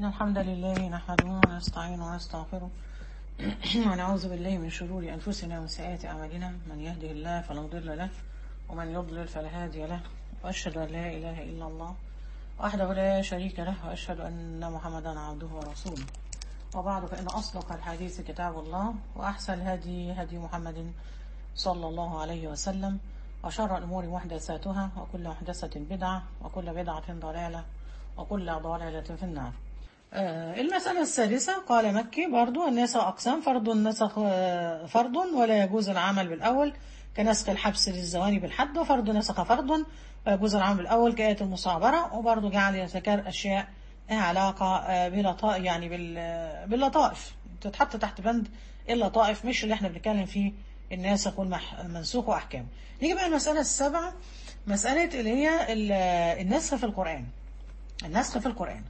إن الحمد لله نحمده ونستعينه ونستغفره ونعوذ بالله من شرور أنفسنا وسيئات أعمالنا من يهده الله فلا مضل له ومن يضلل فلا هادي له وأشهد أن لا إله إلا الله وحده لا شريك له وأشهد أن محمدا عبده ورسوله وبعد فإن أصدق الحديث كتاب الله وأحسن الهدي هدي محمد صلى الله عليه وسلم وشر الأمور محدثاتها وكل محدثة بدعة وكل بدعة ضلالة وكل ضلالة في النار آه، المسألة السادسة قال مكي برضو الناس أقسام فرض نسخ آه، فرض ولا يجوز العمل بالأول كنسخ الحبس للزواني بالحد وفرض نسخ فرض ويجوز العمل بالأول كآية المصابرة وبرضو جعل يذكر أشياء لها علاقة آه، بلطائف يعني بال- باللطائف تتحط تحت بند اللطائف مش اللي احنا بنتكلم فيه الناسخ والمنسوخ وأحكام نيجي بقى المسألة السابعة مسألة اللي هي ال- النسخ في القرآن النسخ في القرآن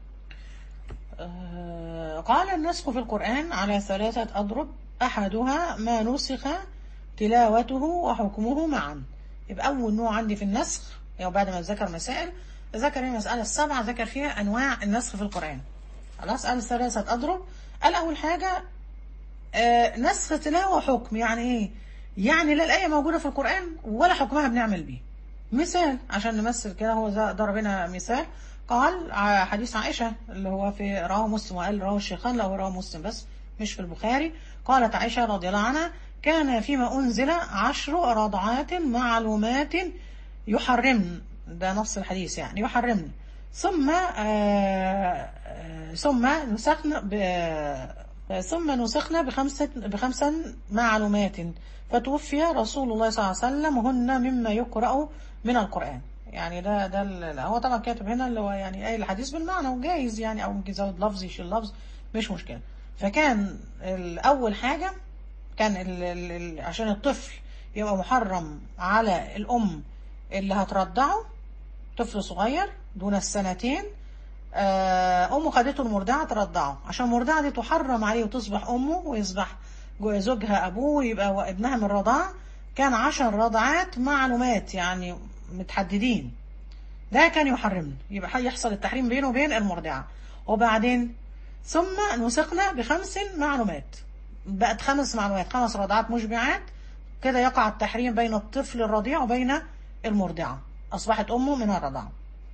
آه، قال النسخ في القرآن على ثلاثة أضرب أحدها ما نسخ تلاوته وحكمه معا يبقى أول نوع عندي في النسخ يعني بعد ما ذكر مسائل ذكر المسألة السبعة ذكر فيها أنواع النسخ في القرآن خلاص قال ثلاثة أضرب قال أول حاجة آه، نسخ تلاوة وحكم يعني إيه يعني لا الآية موجودة في القرآن ولا حكمها بنعمل بيه مثال عشان نمثل كده هو ذا- ضرب لنا مثال قال ع- حديث عائشة اللي هو في رواه مسلم وقال رواه الشيخان لا هو رواه مسلم بس مش في البخاري قالت عائشة رضي الله عنها كان فيما أنزل عشر رضعات معلومات يحرمن ده نص الحديث يعني يحرمن ثم آه آه ثم نسخن ب- ثم نسخنا بخمسة بخمسا معلومات فتوفي رسول الله صلى الله عليه وسلم هن مما يقرأ من القرآن يعني ده ده ال- هو طبعا كاتب هنا اللي هو يعني أي الحديث بالمعنى وجايز يعني أو ممكن يزود لفظ يشيل لفظ مش مشكلة فكان الأول حاجة كان ال ال ال عشان الطفل يبقى محرم على الأم اللي هترضعه طفل صغير دون السنتين آه، أمه خدته المرضعة ترضعه عشان المرضعة دي تحرم عليه وتصبح أمه ويصبح جو- زوجها أبوه ويبقى ابنها من الرضاعة كان عشر رضعات معلومات يعني متحددين ده كان يحرمنا يبقى يحصل التحريم بينه وبين المرضعة وبعدين ثم نسخنا بخمس معلومات بقت خمس معلومات خمس رضعات مشبعات كده يقع التحريم بين الطفل الرضيع وبين المرضعة أصبحت أمه من الرضاعة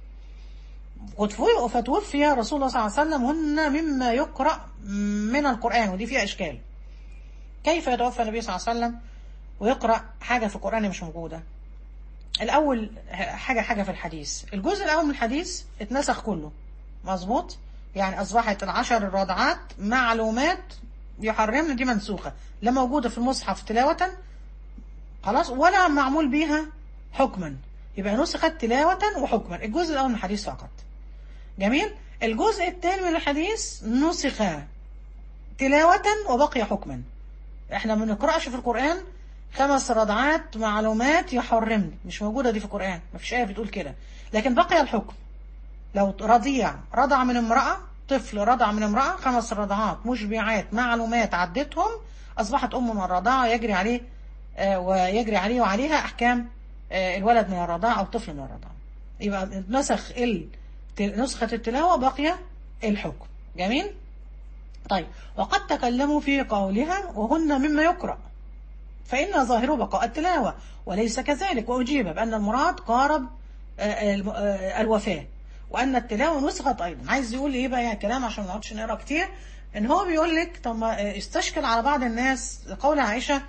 وتفو- فتوفي رسول الله صلى الله عليه وسلم هن مما يقرأ من القرآن ودي فيها إشكال كيف يتوفى النبي صلى الله عليه وسلم ويقرأ حاجة في القرآن مش موجودة الأول حاجة حاجة في الحديث الجزء الأول من الحديث اتنسخ كله مظبوط يعني أصبحت العشر الرضعات معلومات يحرمنا دي منسوخة لا موجودة في المصحف تلاوة خلاص ولا معمول بيها حكما يبقى نسخت تلاوة وحكما الجزء الأول من الحديث فقط جميل الجزء الثاني من الحديث نسخ تلاوة وبقي حكما احنا ما بنقرأش في القرآن خمس رضعات معلومات يحرمن مش موجودة دي في القرآن ما فيش آية بتقول كده لكن بقي الحكم لو رضيع رضع من امرأة طفل رضع من امرأة خمس رضعات مشبعات معلومات عدتهم أصبحت أم من الرضاعة يجري عليه آه، ويجري عليه وعليها أحكام آه، الولد من الرضاعة أو الطفل من الرضاعة يبقى نسخ ال- نسخة التلاوة بقي الحكم جميل طيب وقد تكلموا في قولها وهن مما يقرأ فإن ظاهره بقاء التلاوة وليس كذلك وأجيب بأن المراد قارب آه، الم- آه، الوفاة وأن التلاوة نسخت أيضا عايز يقول إيه بقى يعني كلام عشان ما نقعدش نقرا كتير إن هو بيقول لك طب ما آه، استشكل على بعض الناس قول عائشة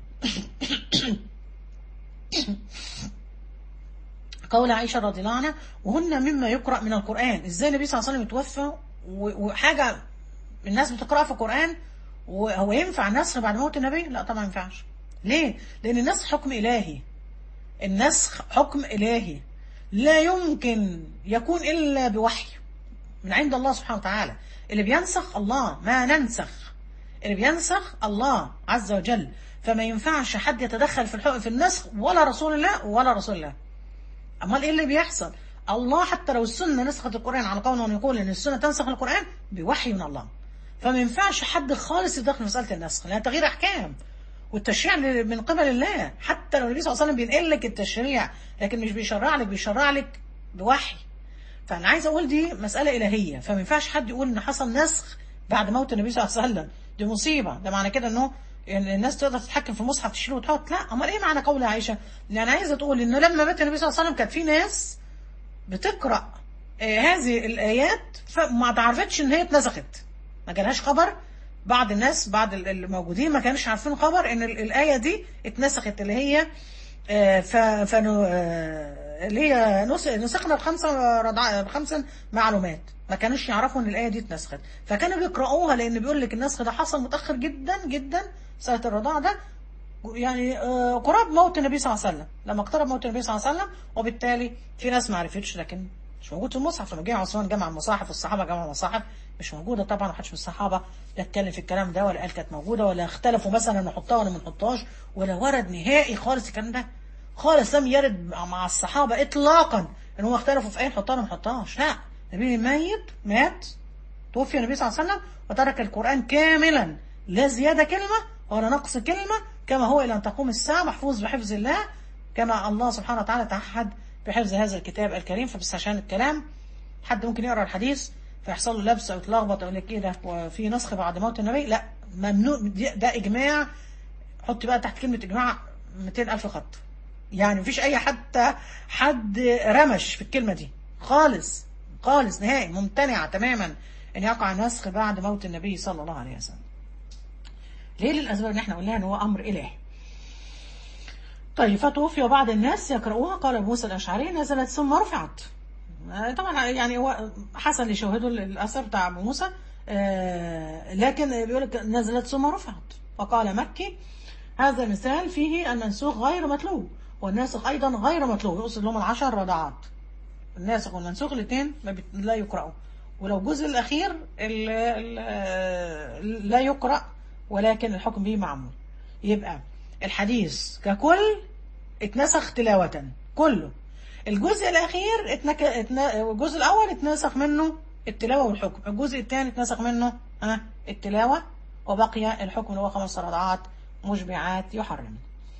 قول عائشة رضي الله عنها وهن مما يقرأ من القرآن ازاي النبي صلى الله عليه وسلم يتوفى و- وحاجة الناس بتقرأ في القرآن وهو ينفع النسخ بعد موت النبي لا طبعا ما ينفعش ليه لأن النسخ حكم إلهي النسخ حكم إلهي لا يمكن يكون إلا بوحي من عند الله سبحانه وتعالى اللي بينسخ الله ما ننسخ اللي بينسخ الله عز وجل فما ينفعش حد يتدخل في الحكم في النسخ ولا رسول الله ولا رسول الله امال ايه اللي بيحصل الله حتى لو السنه نسخت القران على قول من يقول ان السنه تنسخ القران بوحي من الله فما ينفعش حد خالص يدخل في مساله النسخ لانها تغيير احكام والتشريع من قبل الله حتى لو النبي صلى الله عليه وسلم بينقل لك التشريع لكن مش بيشرع لك بيشرع لك بوحي فانا عايز اقول دي مساله الهيه فما ينفعش حد يقول ان حصل نسخ بعد موت النبي صلى الله عليه وسلم دي مصيبه ده معنى كده انه إن الناس تقدر تتحكم في المصحف تشيله وتحط لا امال ايه معنى قول عائشه يعني عايزه تقول انه لما مات النبي صلى الله عليه وسلم كانت في ناس بتقرا آه، هذه الايات فما تعرفتش ان هي اتنسخت ما جالهاش خبر بعض الناس بعض ال- الموجودين ما كانوش عارفين خبر ان ال- الايه دي اتنسخت اللي هي آه، ف فنو آه، اللي هي نس- نسخنا بخمسه رضع بخمسه معلومات ما كانوش يعرفوا ان الايه دي اتنسخت فكانوا بيقراوها لان بيقول لك النسخ ده حصل متاخر جدا جدا سنه الرضاعه ده يعني آه، قراب موت النبي صلى الله عليه وسلم لما اقترب موت النبي صلى الله عليه وسلم وبالتالي في ناس ما عرفتش لكن مش موجود في المصحف لما جه عثمان جمع المصاحف والصحابه جمعوا المصاحف مش موجوده طبعا محدش من الصحابه لا اتكلم في الكلام ده ولا قال كانت موجوده ولا اختلفوا مثلا نحطها ولا ما نحطهاش ولا ورد نهائي خالص الكلام ده خالص لم يرد مع الصحابه اطلاقا ان هم اختلفوا في ايه نحطها ولا ما نحطهاش لا النبي ميت مات توفي النبي صلى الله عليه وسلم وترك القرآن كاملا لا زيادة كلمة ولا نقص كلمة كما هو إلى أن تقوم الساعة محفوظ بحفظ الله كما الله سبحانه وتعالى تعهد بحفظ هذا الكتاب الكريم فبس عشان الكلام حد ممكن يقرأ الحديث فيحصل له لبس أو يتلخبط يقول لك إيه ده وفي نسخ بعد موت النبي لا ممنوع دي- ده إجماع حط بقى تحت كلمة إجماع 200 ألف خط يعني مفيش أي حتى حد رمش في الكلمة دي خالص خالص نهائي ممتنعة تماما أن يقع نسخ بعد موت النبي صلى الله عليه وسلم ليه للأسباب اللي احنا قلناها أن هو أمر إلهي طيب فتوفي وبعض الناس يقرؤوها قال أبو موسى الأشعري نزلت ثم رفعت آه، طبعا يعني هو حسن اللي شوهده الأثر بتاع أبو موسى آه، لكن بيقول لك نزلت ثم رفعت وقال مكي هذا مثال فيه المنسوخ غير مطلوب والناسخ أيضا غير مطلوب يقصد لهم العشر رضعات الناسخ والمنسوخ الاثنين ما بت- لا يقرأوا ولو الجزء الأخير ال ال لا يقرأ ولكن الحكم به معمول يبقى الحديث ككل اتنسخ تلاوة كله الجزء الأخير اتنك... اتن... الجزء الأول اتنسخ منه التلاوة والحكم الجزء الثاني اتنسخ منه ها التلاوة وبقي الحكم اللي هو خمس رضعات مشبعات يحرم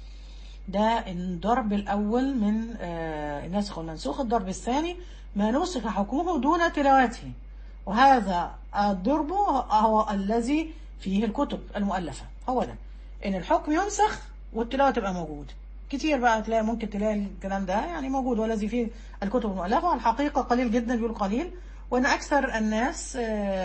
ده الضرب الأول من آه، الناسخ والمنسوخ الضرب الثاني ما نسخ حكمه دون تلاوته وهذا الضرب هو الذي فيه الكتب المؤلفة هو ده إن الحكم ينسخ والتلاوة تبقى موجود كتير بقى تلاقي ممكن تلاقي الكلام ده يعني موجود والذي فيه الكتب المؤلفة والحقيقة قليل جدا بيقول قليل وأن أكثر الناس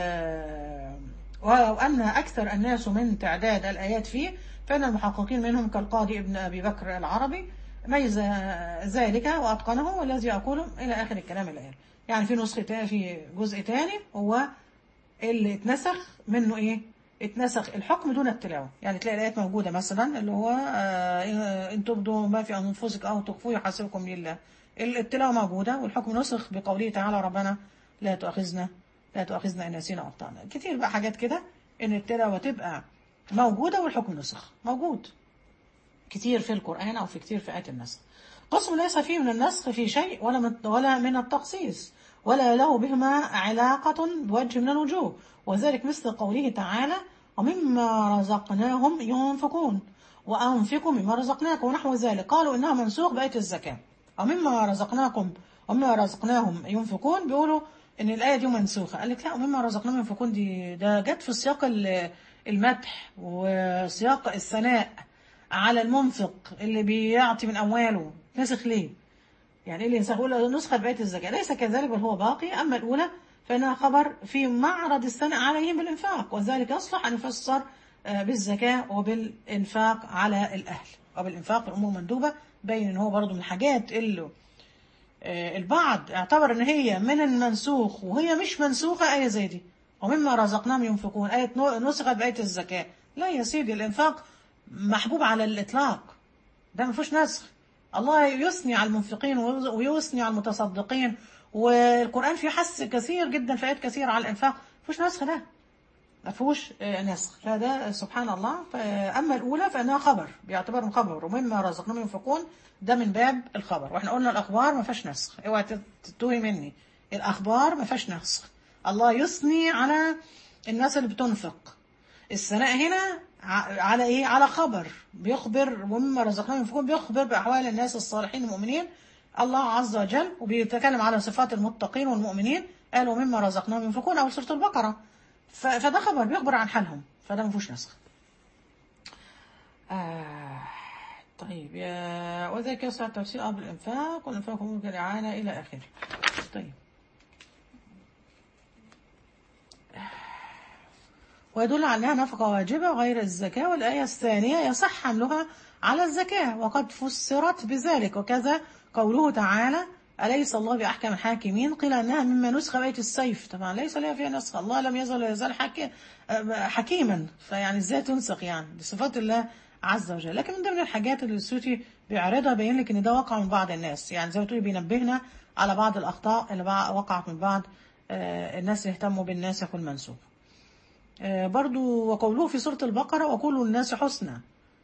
آه، وأن أكثر الناس من تعداد الآيات فيه فإن المحققين منهم كالقاضي ابن أبي بكر العربي ميز ذلك وأتقنه والذي أقوله إلى آخر الكلام اللي قال يعني في نسخة تا- في جزء تاني هو اللي اتنسخ منه إيه اتنسخ الحكم دون التلاوة يعني تلاقي الآيات موجودة مثلا اللي هو آه، إن تبدوا ما في أنفسك أو تخفوه يحاسبكم لله التلاوة موجودة والحكم نسخ بقوله تعالى ربنا لا تؤاخذنا لا تؤاخذنا إن نسينا أو أخطأنا كتير بقى حاجات كده إن التلاوة تبقى موجودة والحكم نسخ موجود كتير في القرآن أو في كتير في آيات النسخ قسم ليس فيه من النسخ في شيء ولا من ولا من التخصيص ولا له بهما علاقة بوجه من الوجوه وذلك مثل قوله تعالى ومما رزقناهم ينفقون وأنفقوا مما رزقناكم ونحو ذلك قالوا إنها منسوخ بآية الزكاة ومما رزقناكم ومما رزقناهم ينفقون بيقولوا إن الآية دي منسوخة قال لك لا ومما رزقناهم ينفقون دي ده جت في سياق ال- المدح وسياق الثناء على المنفق اللي بيعطي من أمواله نسخ ليه يعني ايه اللي ينسخ يقول نسخة بآية الزكاة ليس كذلك بل هو باقي أما الأولى فإنها خبر في معرض الثناء عليهم بالإنفاق وذلك يصلح أن يفسر آه، بالزكاة وبالإنفاق على الأهل وبالإنفاق الأمور مندوبة بين إن هو برضو من الحاجات اللي آه، البعض اعتبر ان هي من المنسوخ وهي مش منسوخة آية زي دي ومما رزقناهم ينفقون آية نو- نسخت بآية الزكاة لا يا سيدي الإنفاق محبوب على الإطلاق ده ما فيهوش نسخ الله يثني على المنفقين ويثني على المتصدقين والقرآن فيه حث كثير جدا في آيات كثيرة على الإنفاق ما فيهوش نسخ ده ما فيهوش آه، نسخ فده سبحان الله ف- أما الأولى فإنها خبر بيعتبر خبر ومما رزقناهم ينفقون ده من باب الخبر واحنا قلنا الأخبار ما فيهاش نسخ اوعى تتوهي مني الأخبار ما فيهاش نسخ الله يثني على الناس اللي بتنفق الثناء هنا ع- على ايه على خبر بيخبر ومما رزقناهم ينفقون بيخبر بأحوال الناس الصالحين المؤمنين الله عز وجل وبيتكلم على صفات المتقين والمؤمنين قالوا مما رزقناهم ينفقون أو سورة البقرة ف- فده خبر بيخبر عن حالهم فده ما فيهوش نسخ آه طيب يا وذلك يسعى التفسير قبل الإنفاق والإنفاق ممكن الإعانة إلى آخره طيب ويدل على أنها نفقة واجبة غير الزكاة والآية الثانية يصح حملها على الزكاة وقد فسرت بذلك وكذا قوله تعالى أليس الله بأحكم الحاكمين قيل أنها مما نسخ بيت السيف طبعا ليس لها فيها نسخ الله لم يزل ولا يزال حكي حكيما فيعني ازاي تنسخ يعني دي صفات الله عز وجل لكن من ضمن الحاجات اللي السيوطي بيعرضها بين لك ان ده وقع من بعض الناس يعني زي ما تقولي بينبهنا على بعض الاخطاء اللي بقى- وقعت من بعض آه، الناس اللي اهتموا بالناسخ والمنسوخ آه، برضو وقوله في سورة البقرة وقولوا الناس حسنى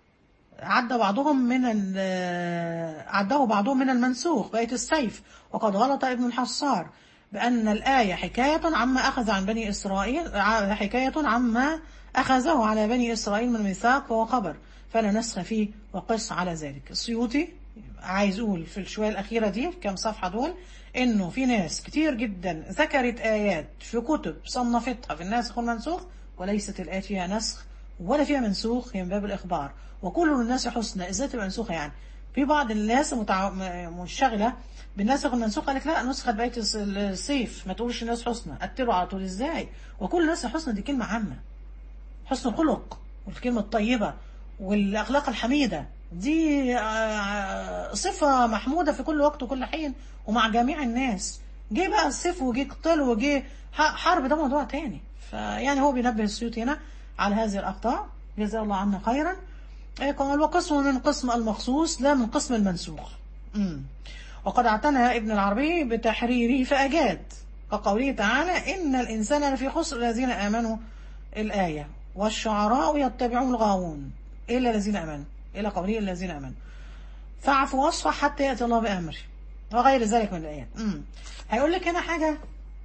عد بعضهم من ال- آه، عده بعضهم من المنسوخ بيت السيف وقد غلط ابن الحصار بأن الآية حكاية عما أخذ عن بني إسرائيل ع- حكاية عما أخذه على بني إسرائيل من ميثاق وهو خبر فلا نسخ فيه وقس على ذلك السيوطي عايز يقول في الشوية الأخيرة دي كم صفحة دول إنه في ناس كتير جدا ذكرت آيات في كتب صنفتها في الناسخ والمنسوخ وليست الآيات فيها نسخ ولا فيها منسوخ هي من باب الإخبار وكل الناس حسنى إزاي تبقى منسوخة يعني في بعض الناس متع... م- منشغلة بالناسخ والمنسوخ قال لك لا نسخة بقية الس- السيف ما تقولش الناس حسنى قتلوا على طول إزاي وكل الناس حسنى دي كلمة عامة حسن الخلق والكلمة الطيبة والأخلاق الحميدة دي آه، صفة محمودة في كل وقت وكل حين ومع جميع الناس جه بقى السيف وجه قتال وجه ح- حرب ده موضوع تاني فيعني هو بينبه السيوط هنا على هذه الأخطاء جزاه الله عنا خيرا آه، قال وقسم من قسم المخصوص لا من قسم المنسوخ مم. وقد اعتنى ابن العربي بتحريره فأجاد كقوله تعالى إن الإنسان لفي خسر الذين آمنوا الآية والشعراء يتبعون الغاوون إلا الذين آمنوا إلى قوله إلا الذين آمنوا فاعف واصفح حتى يأتي الله بأمره وغير ذلك من الآيات مم. هيقول لك هنا حاجة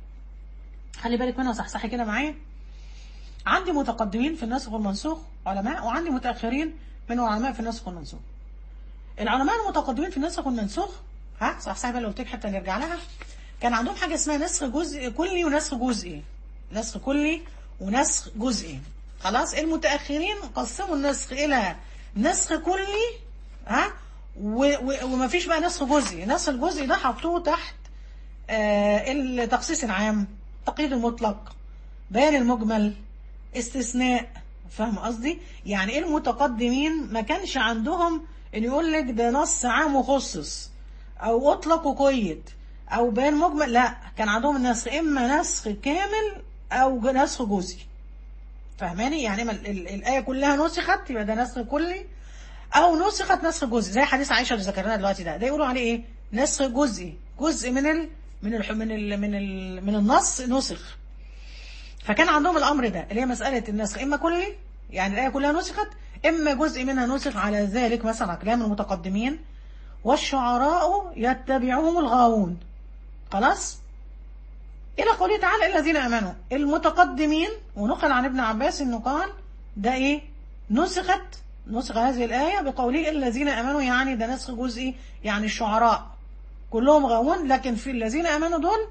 خلي بالك منها صحصحي كده معايا عندي متقدمين في النسخ والمنسوخ علماء وعندي متأخرين من العلماء في النسخ والمنسوخ العلماء المتقدمين في النسخ والمنسوخ ها صح صاحب اللي قلت لك حتى نرجع لها كان عندهم حاجه اسمها نسخ جزء كلي ونسخ جزئي نسخ كلي ونسخ جزئي خلاص المتاخرين قسموا النسخ الى نسخ كلي ها و- و- ومفيش بقى نسخ جزئي نسخ الجزئي ده حطوه تحت آه التخصيص العام تقييد المطلق بيان المجمل استثناء فاهم قصدي يعني ايه المتقدمين ما كانش عندهم ان يقول لك ده نص عام وخصص او اطلق وقيد او بيان مجمل لا كان عندهم النسخ اما نسخ كامل او ج- نسخ جزئي فاهماني يعني اما ال- ال- الايه كلها نسخت يبقى ده نسخ كلي او نسخت نسخ جزئي زي حديث عائشه اللي ذكرناه دلوقتي ده ده يقولوا عليه ايه نسخ جزئي جزء من ال من ال من ال من ال من النص نسخ فكان عندهم الامر ده اللي هي مساله النسخ اما كلي يعني الايه كلها نسخت اما جزء منها نسخ على ذلك مثلا كلام المتقدمين والشعراء يتبعهم الغاوون خلاص الى قوله تعالى إلا الذين امنوا المتقدمين ونقل عن ابن عباس انه قال ده ايه نسخت نسخ هذه الايه بقوله إلا الذين امنوا يعني ده نسخ جزئي يعني الشعراء كلهم غاوون لكن في الذين امنوا دول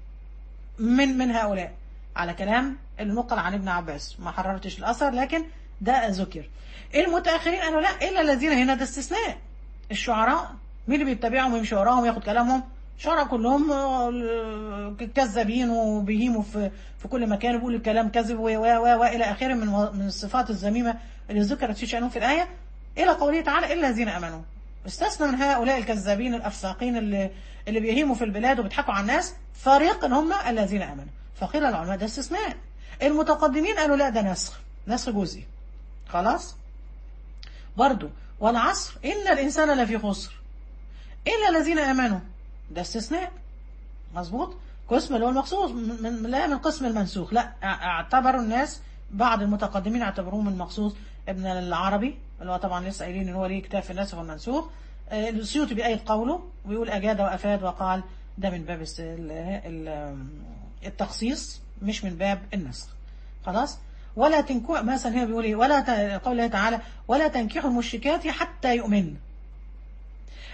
من من هؤلاء على كلام اللي نقل عن ابن عباس ما حررتش الاثر لكن ده ذكر المتاخرين قالوا لا الا الذين هنا ده استثناء الشعراء مين اللي بيتبعهم ويمشي وراهم وياخد كلامهم شعراء كلهم آه، كذابين وبيهيموا في في كل مكان وبيقولوا الكلام كذب و و و والى اخره من من الصفات الذميمه اللي ذكرت في شانهم في الايه الى قوله تعالى الا الذين امنوا استثنى من هؤلاء الكذابين الافساقين اللي اللي بيهيموا في البلاد وبيضحكوا على الناس فريق هم الذين امنوا فقيل العلماء ده استثناء المتقدمين قالوا لا ده نسخ نسخ جزئي خلاص برضو والعصر إن الإنسان لفي خسر إلا الذين آمنوا ده استثناء مظبوط قسم اللي هو المخصوص من من- لا من قسم المنسوخ لا اع- اعتبروا الناس بعض المتقدمين اعتبروه من المخصوص ابن العربي اللي هو طبعا لسه قايلين ان هو ليه كتاب في الناسخ والمنسوخ آه، السيوطي بأيد قوله ويقول أجاد وأفاد وقال ده من باب الس- ال- ال- التخصيص مش من باب النسخ خلاص ولا تنكحوا مثلا هنا بيقول ايه ولا ت... قول الله تعالى ولا تنكحوا المشركات حتى يؤمن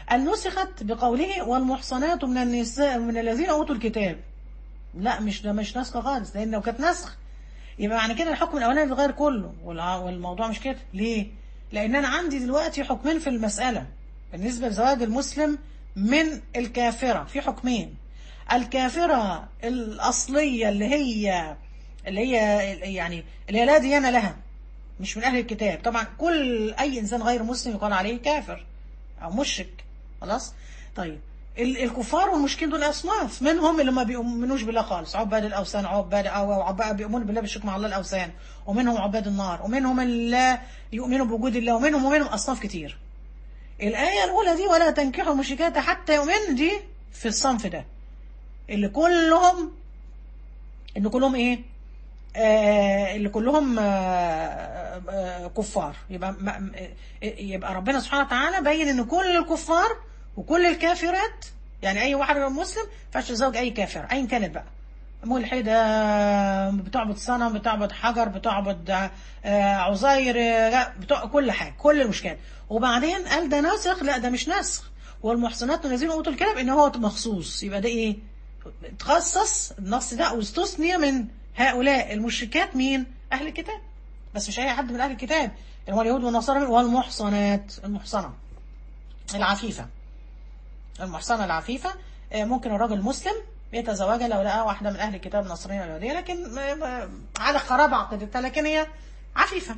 أن نسخت بقوله والمحصنات من النساء من الذين أوتوا الكتاب لا مش ده مش نسخ خالص لأن لو كانت نسخ يبقى معنى كده الحكم الأولاني بيتغير كله والع- والموضوع مش كده ليه؟ لأن أنا عندي دلوقتي حكمين في المسألة بالنسبة لزواج المسلم من الكافرة في حكمين الكافرة الأصلية اللي هي اللي هي يعني اللي هي لا ديانة لها مش من أهل الكتاب طبعا كل أي إنسان غير مسلم يقال عليه كافر أو مشرك خلاص طيب ال- الكفار والمشركين دول أصناف منهم اللي ما بيؤمنوش بالله خالص عباد الأوثان عباد أو أو عباد بيؤمنوا بالله بالشرك مع الله الأوثان ومنهم عباد النار ومنهم اللي لا يؤمنوا بوجود الله ومنهم ومنهم أصناف كتير الآية الأولى دي ولا تنكحوا المشركات حتى يؤمن دي في الصنف ده اللي كلهم ان كلهم ايه آه اللي كلهم آه آه كفار يبقى ما- يبقى ربنا سبحانه وتعالى بين ان كل الكفار وكل الكافرات يعني اي واحد من مسلم ما ينفعش يتزوج اي كافر ايا كانت بقى ملحدة بتعبد صنم بتعبد حجر بتعبد آه، عزير آه، لا بتوع كل حاجة كل المشكلات وبعدين قال ده ناسخ لا ده مش ناسخ والمحصنات من الذين اوتوا الكتاب ان هو مخصوص يبقى ده ايه تخصص النص ده واستثني من هؤلاء المشركات مين اهل الكتاب بس مش اي حد من اهل الكتاب اللي هو اليهود والنصارى والمحصنات المحصنه العفيفه المحصنه العفيفه آه، ممكن الراجل المسلم يتزوجها لو لقى واحده من اهل الكتاب نصرانيه ولا يهوديه لكن ما- ما- على خراب عقيدتها لكن هي عفيفه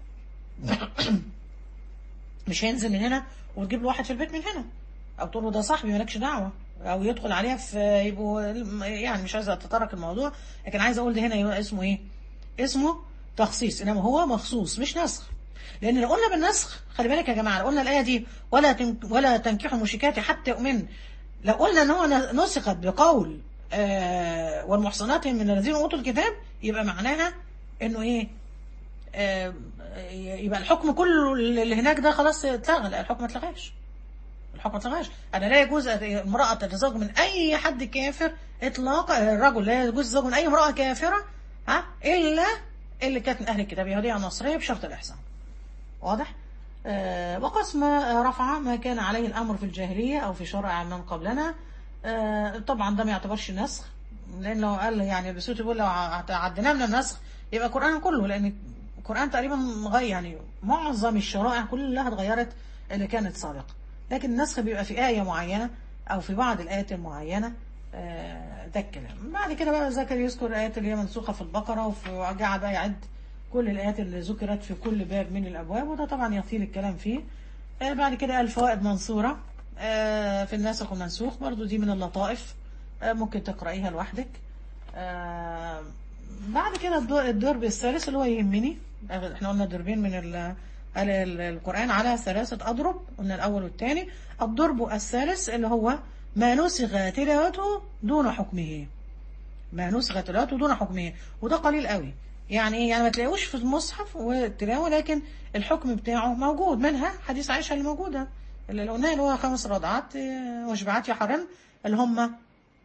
مش هينزل من هنا وتجيب له واحد في البيت من هنا او تقول له ده صاحبي مالكش دعوه او يدخل عليها في يبقوا يعني مش عايزه اتطرق الموضوع لكن عايزه اقول ده هنا يبقى اسمه ايه؟ اسمه تخصيص انما هو مخصوص مش نسخ لان لو قلنا بالنسخ خلي بالك يا جماعه لو قلنا الايه دي ولا تن ولا تنكحوا المشركات حتى يؤمن لو قلنا ان هو نسخت بقول آه والمحصنات من الذين اوتوا الكتاب يبقى معناها انه ايه؟ آه يبقى الحكم كله اللي هناك ده خلاص اتلغى لا الحكم ما اتلغاش الحكم ما اتلغاش انا لا يجوز امراه تتزوج من اي حد كافر اطلاقا الرجل لا يجوز الزواج من اي امراه كافره ها الا اللي كانت من اهل الكتاب يهوديه او نصريه بشرط الاحسان واضح آه وقسم رفع ما كان عليه الامر في الجاهليه او في شرع من قبلنا آه طبعا ده ما يعتبرش نسخ لان لو قال يعني بسوت بيقول لو عديناه من النسخ يبقى القران كله لان القرآن تقريبا غير يعني معظم الشرائع كلها اتغيرت اللي كانت سابقة لكن النسخ بيبقى في آية معينة أو في بعض الآيات المعينة آه، ده الكلام بعد كده بقى ذكر يذكر الآيات اللي هي منسوخة في البقرة وجعل بقى يعد كل الآيات اللي ذكرت في كل باب من الأبواب وده طبعا يطيل الكلام فيه آه، بعد كده الفوائد منصورة آه، في الناسخ والمنسوخ برضو دي من اللطائف آه، ممكن تقرأيها لوحدك آه، بعد كده الدور- الضرب الثالث اللي هو يهمني احنا قلنا ضربين من ال- ال- القرآن على ثلاثة أضرب قلنا الأول والثاني الضرب الثالث اللي هو ما نسخ تلاوته دون حكمه ما نسخ تلاوته دون حكمه وده قليل قوي يعني ايه يعني ما تلاقوش في المصحف والتلاوة لكن الحكم بتاعه موجود منها حديث عائشة اللي موجودة اللي قلناه اللي هو خمس رضعات اه، وشبعات يا حرم اللي هم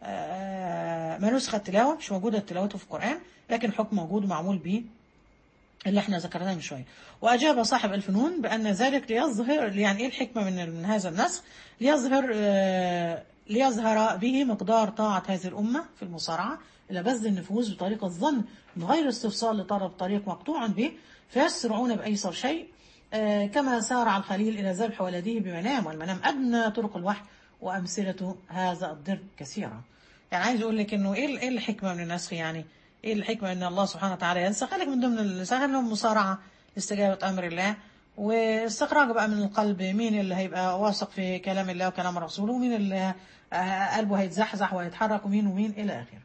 آه، ما نسخ التلاوة مش موجودة تلاوته في القرآن لكن الحكم موجود ومعمول به اللي احنا ذكرناه من شوية وأجاب صاحب الفنون بأن ذلك ليظهر يعني إيه الحكمة من من هذا النسخ ليظهر آه، ليظهر به مقدار طاعة هذه الأمة في المصارعة إلى بذل النفوذ بطريق الظن من غير استفسار لطلب طريق مقطوع به فيسرعون بأيسر شيء آه، كما سارع الخليل إلى ذبح ولده بمنام والمنام أدنى طرق الوحي وأمثلة هذا الضرب كثيرة يعني عايز أقول لك إنه إيه إيه الحكمة من النسخ يعني إيه الحكمة إن الله سبحانه وتعالى ينسخ لك من ضمن السهل لهم مصارعة لاستجابة أمر الله واستخراج بقى من القلب مين اللي هيبقى واثق في كلام الله وكلام رسوله ومين اللي آه، قلبه هيتزحزح وهيتحرك ومين ومين إلى آخره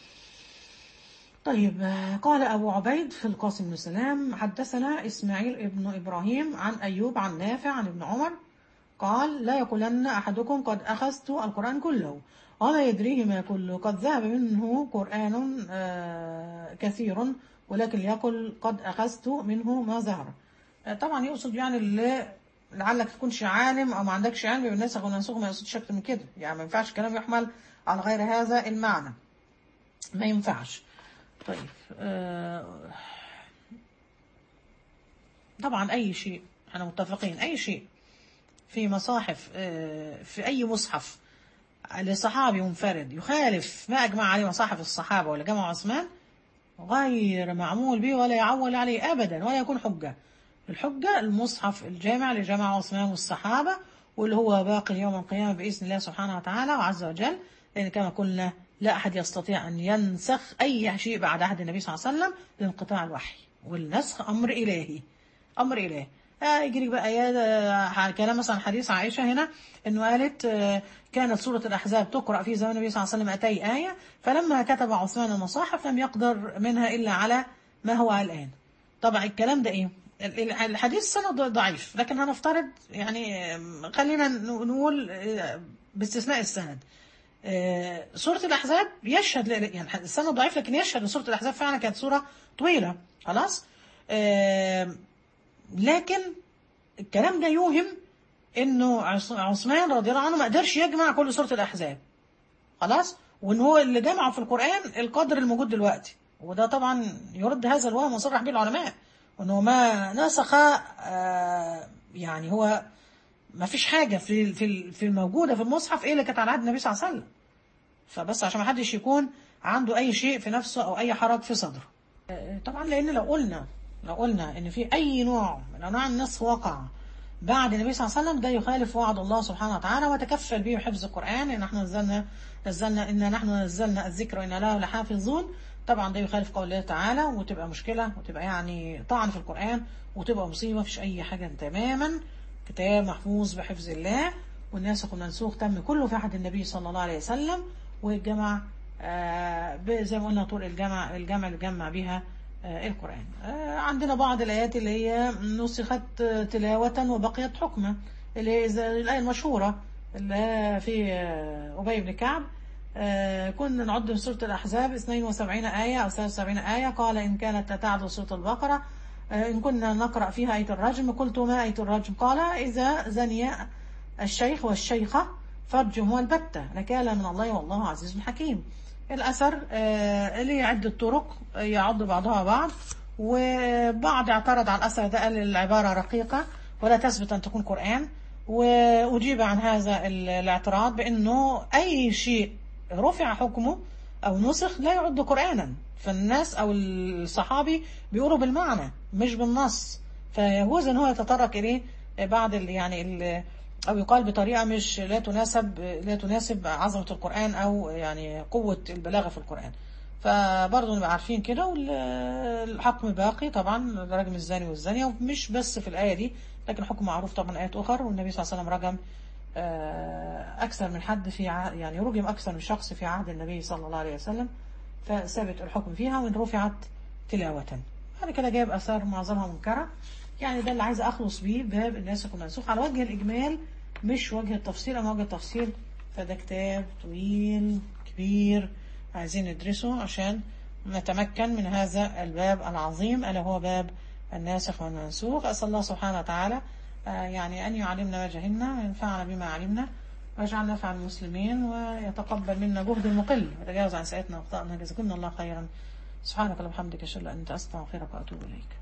طيب آه، قال أبو عبيد في القاسم بن سلام حدثنا إسماعيل ابن إبراهيم عن أيوب عن نافع عن ابن عمر قال لا يقولن أحدكم قد أخذت القرآن كله وما يدريه ما كله قد ذهب منه قرآن آه، كثير ولكن ليقل قد أخذت منه ما ظهر آه، طبعا يقصد يعني اللي لعلك تكونش عالم أو ما عندكش علم بالنسخ والمنسوخ ما يقصدش أكتر من كده يعني ما ينفعش كلام يحمل على غير هذا المعنى ما ينفعش طيب آه، طبعا أي شيء احنا متفقين أي شيء في مصاحف آه، في أي مصحف لصحابي منفرد يخالف ما أجمع عليه مصاحف الصحابة ولا جمع عثمان غير معمول به ولا يعول عليه أبدا ولا يكون حجة الحجة المصحف الجامع لجمع عثمان والصحابة واللي هو باقي يوم القيامة بإذن الله سبحانه وتعالى وعز وجل لأن كما قلنا لا أحد يستطيع أن ينسخ أي شيء بعد عهد النبي صلى الله عليه وسلم لانقطاع الوحي والنسخ أمر إلهي أمر إلهي آه يجي لك بقى آيات آه، كلام مثلا حديث عائشة هنا إنه قالت آه، كانت سورة الأحزاب تقرأ في زمن النبي صلى الله عليه وسلم أتي آية فلما كتب عثمان المصاحف لم يقدر منها إلا على ما هو الآن طبعا الكلام ده إيه ال- ال- الحديث سند ضعيف لكن هنفترض يعني آم، خلينا ن- نقول آه، باستثناء السند آه، سورة الأحزاب يشهد ل- يعني السند ضعيف لكن يشهد ان سورة الأحزاب فعلا كانت سورة طويلة خلاص آم، لكن الكلام ده يوهم انه عث- عثمان رضي الله عنه ما قدرش يجمع كل سورة الأحزاب خلاص وان هو اللي جمعه في القرآن القدر الموجود دلوقتي وده طبعا يرد هذا الوهم وصرح به العلماء وانه ما نسخ آه، يعني هو ما فيش حاجة في في في الموجودة في المصحف ايه اللي كانت على عهد النبي صلى الله عليه وسلم فبس عشان ما حدش يكون عنده اي شيء في نفسه او اي حرج في صدره آه، طبعا لان لو قلنا لو قلنا ان في اي نوع من انواع النسخ وقع بعد النبي صلى الله عليه وسلم ده يخالف وعد الله سبحانه وتعالى وتكفل به حفظ القرآن ان احنا نزلنا نزلنا ان نحن نزلنا الذكر وان له لحافظون طبعا ده يخالف قول الله تعالى وتبقى مشكلة وتبقى يعني طعن في القرآن وتبقى مصيبة مفيش اي حاجة تماما كتاب محفوظ بحفظ الله والناسخ والمنسوخ تم كله في عهد النبي صلى الله عليه وسلم والجمع آه، ب- زي ما قلنا طرق الجمع الجمع اللي جمع بها آه، القرآن آه، عندنا بعض الآيات اللي هي نسخت آه، تلاوة وبقيت حكما اللي هي زي الآية المشهورة اللي هي في آه، أبي بن كعب آه، كنا نعد من سورة الأحزاب 72 آية أو 73 آية قال إن كانت تعدل سورة البقرة آه، إن كنا نقرأ فيها آية الرجم قلت ما آية الرجم قال إذا زني الشيخ والشيخة فرجهم البتة نكالا من الله والله عزيز حكيم الأثر آه، ليه عدة طرق يعض بعضها بعض وبعض اعترض على الأثر ده قال العبارة رقيقة ولا تثبت أن تكون قرآن وأجيب عن هذا ال- الاعتراض بأنه أي شيء رفع حكمه أو نسخ لا يعد قرآنا فالناس أو الصحابي بيقولوا بالمعنى مش بالنص فيجوز أن هو يتطرق إليه بعد ال يعني ال أو يقال بطريقة مش لا تناسب لا تناسب عظمة القرآن أو يعني قوة البلاغة في القرآن فبرضه نبقى عارفين كده والحكم باقي طبعا رجم الزاني والزانية ومش بس في الآية دي لكن حكم معروف طبعا آيات أخر والنبي صلى الله عليه وسلم رجم آه، أكثر من حد في ع- يعني رجم أكثر من شخص في عهد النبي صلى الله عليه وسلم فثبت الحكم فيها وإن رفعت تلاوة بعد كده جايب آثار معظمها منكرة يعني ده اللي عايز أخلص بيه باب الناسخ والمنسوخ على وجه الإجمال مش وجه التفصيل أما وجه التفصيل فده كتاب طويل كبير عايزين ندرسه عشان نتمكن من هذا الباب العظيم ألا هو باب الناسخ والمنسوخ أسأل الله سبحانه وتعالى آه، يعني أن يعلمنا ما جهلنا وينفعنا بما علمنا واجعلنا نفع المسلمين ويتقبل منا جهد المقل ويتجاوز عن سيئاتنا وأخطائنا جزاكم الله خيرا سبحانك اللهم وبحمدك أشهد أن لا إله إلا أنت أستغفرك وأتوب إليك